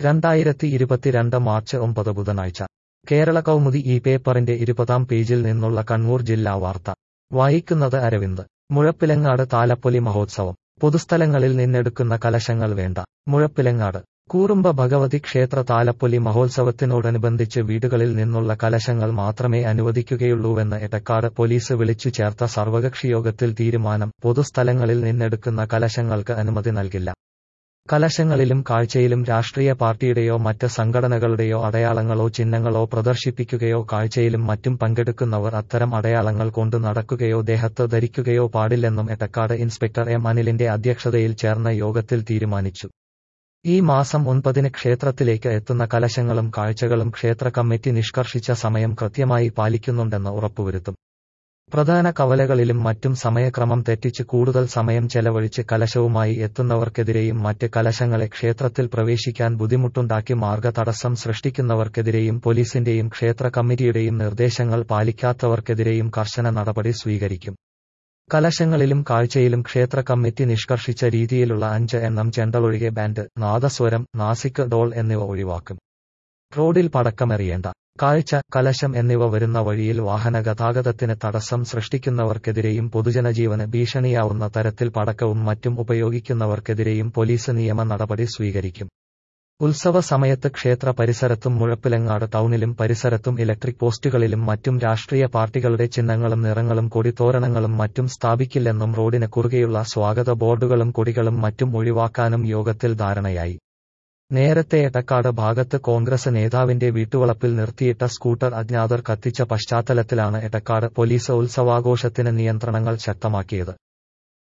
രണ്ടായിരത്തി ഇരുപത്തിരണ്ട് മാർച്ച് ഒമ്പത് ബുധനാഴ്ച കേരള കൗമുദി ഈ പേപ്പറിന്റെ ഇരുപതാം പേജിൽ നിന്നുള്ള കണ്ണൂർ ജില്ലാ വാർത്ത വായിക്കുന്നത് അരവിന്ദ് മുഴപ്പിലങ്ങാട് താലപ്പൊലി മഹോത്സവം പൊതുസ്ഥലങ്ങളിൽ നിന്നെടുക്കുന്ന കലശങ്ങൾ വേണ്ട മുഴപ്പിലങ്ങാട് കൂറുമ്പ ഭഗവതി ക്ഷേത്ര താലപ്പൊലി മഹോത്സവത്തിനോടനുബന്ധിച്ച് വീടുകളിൽ നിന്നുള്ള കലശങ്ങൾ മാത്രമേ അനുവദിക്കുകയുള്ളൂവെന്ന് എടക്കാട് പോലീസ് വിളിച്ചു ചേർത്ത സർവകക്ഷിയോഗത്തിൽ തീരുമാനം പൊതുസ്ഥലങ്ങളിൽ നിന്നെടുക്കുന്ന കലശങ്ങൾക്ക് അനുമതി നൽകില്ല കലശങ്ങളിലും കാഴ്ചയിലും രാഷ്ട്രീയ പാർട്ടിയുടെയോ മറ്റ് സംഘടനകളുടെയോ അടയാളങ്ങളോ ചിഹ്നങ്ങളോ പ്രദർശിപ്പിക്കുകയോ കാഴ്ചയിലും മറ്റും പങ്കെടുക്കുന്നവർ അത്തരം അടയാളങ്ങൾ കൊണ്ട് നടക്കുകയോ ദേഹത്ത് ധരിക്കുകയോ പാടില്ലെന്നും എടക്കാട് ഇൻസ്പെക്ടർ എം അനിലിന്റെ അധ്യക്ഷതയിൽ ചേർന്ന യോഗത്തിൽ തീരുമാനിച്ചു ഈ മാസം ഒൻപതിന് ക്ഷേത്രത്തിലേക്ക് എത്തുന്ന കലശങ്ങളും കാഴ്ചകളും ക്ഷേത്ര കമ്മിറ്റി നിഷ്കർഷിച്ച സമയം കൃത്യമായി പാലിക്കുന്നുണ്ടെന്ന് ഉറപ്പുവരുത്തും പ്രധാന കവലകളിലും മറ്റും സമയക്രമം തെറ്റിച്ച് കൂടുതൽ സമയം ചെലവഴിച്ച് കലശവുമായി എത്തുന്നവർക്കെതിരെയും മറ്റ് കലശങ്ങളെ ക്ഷേത്രത്തിൽ പ്രവേശിക്കാൻ ബുദ്ധിമുട്ടുണ്ടാക്കി മാർഗതടസ്സം സൃഷ്ടിക്കുന്നവർക്കെതിരെയും പോലീസിന്റെയും ക്ഷേത്ര കമ്മിറ്റിയുടെയും നിർദ്ദേശങ്ങൾ പാലിക്കാത്തവർക്കെതിരെയും കർശന നടപടി സ്വീകരിക്കും കലശങ്ങളിലും കാഴ്ചയിലും ക്ഷേത്ര കമ്മിറ്റി നിഷ്കർഷിച്ച രീതിയിലുള്ള അഞ്ച് എണ്ണം ചെണ്ടലൊഴികെ ബാൻഡ് നാദസ്വരം നാസിക് ഡോൾ എന്നിവ ഒഴിവാക്കും റോഡിൽ പടക്കമെറിയേണ്ട കാഴ്ച കലശം എന്നിവ വരുന്ന വഴിയിൽ വാഹന ഗതാഗതത്തിന് തടസ്സം സൃഷ്ടിക്കുന്നവർക്കെതിരെയും പൊതുജനജീവന് ഭീഷണിയാവുന്ന തരത്തിൽ പടക്കവും മറ്റും ഉപയോഗിക്കുന്നവർക്കെതിരെയും പോലീസ് നിയമ നടപടി സ്വീകരിക്കും ഉത്സവ സമയത്ത് ക്ഷേത്ര പരിസരത്തും മുഴപ്പിലങ്ങാട് ടൗണിലും പരിസരത്തും ഇലക്ട്രിക് പോസ്റ്റുകളിലും മറ്റും രാഷ്ട്രീയ പാർട്ടികളുടെ ചിഹ്നങ്ങളും നിറങ്ങളും കൊടിത്തോരണങ്ങളും മറ്റും സ്ഥാപിക്കില്ലെന്നും റോഡിന് കുറുകെയുള്ള സ്വാഗത ബോർഡുകളും കൊടികളും മറ്റും ഒഴിവാക്കാനും യോഗത്തിൽ ധാരണയായി നേരത്തെ എടക്കാട് ഭാഗത്ത് കോൺഗ്രസ് നേതാവിന്റെ വീട്ടുവളപ്പിൽ നിർത്തിയിട്ട സ്കൂട്ടർ അജ്ഞാതർ കത്തിച്ച പശ്ചാത്തലത്തിലാണ് എടക്കാട് പോലീസ് ഉത്സവാഘോഷത്തിന് നിയന്ത്രണങ്ങൾ ശക്തമാക്കിയത്